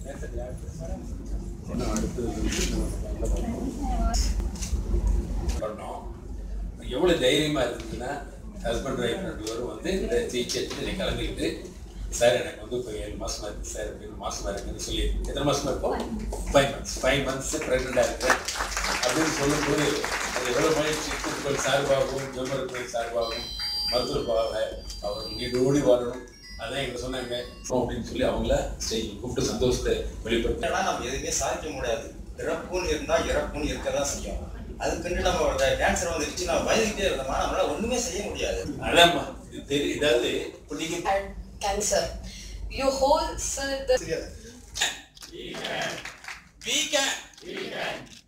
பண்ணோம் எவ்வளோ தைரியமாக இருந்ததுன்னா ஹஸ்பண்ட் ஒய்ஃப் ரெண்டு பேரும் வந்து இந்த ஜெயிச்சு எடுத்து கிளம்பிட்டு சார் எனக்கு வந்து இப்போ ஏழு மாசமா இருக்கு சார் அப்படின்னு மாசமா இருக்குன்னு சொல்லி எத்தனை மாசமா இருக்கும் ஃபைவ் மந்த்ஸ் ஃபைவ் மந்த்ஸ் ப்ரெக்னெண்டாக இருக்கேன் அப்படின்னு சொல்லும்போது அது எவ்வளோ மகிழ்ச்சி திருப்பல் சார்பாகவும் ஜெர்மன் கோயில் சார்பாகவும் மருத்துவப்பாக அவர் நீடோடி வாழணும் அதான் எங்க சொன்னாங்க அப்படின்னு சொல்லி அவங்கள ஸ்டேஜ் கூப்பிட்டு சந்தோஷத்தை வெளிப்படுத்த ஏன்னா நம்ம எதுவுமே சாதிக்க முடியாது இறப்புன்னு இருந்தா இறப்புன்னு இருக்க தான் செய்யும் அதுக்குன்னு நம்ம கேன்சர் வந்துருச்சு நம்ம பயந்துக்கிட்டே இருந்தோம்னா நம்மளால ஒண்ணுமே செய்ய முடியாது அதாம்மா இது தெரியும் இதாவது இப்போ நீங்க had cancer. You hold sir, the தெரியாது We can. We can.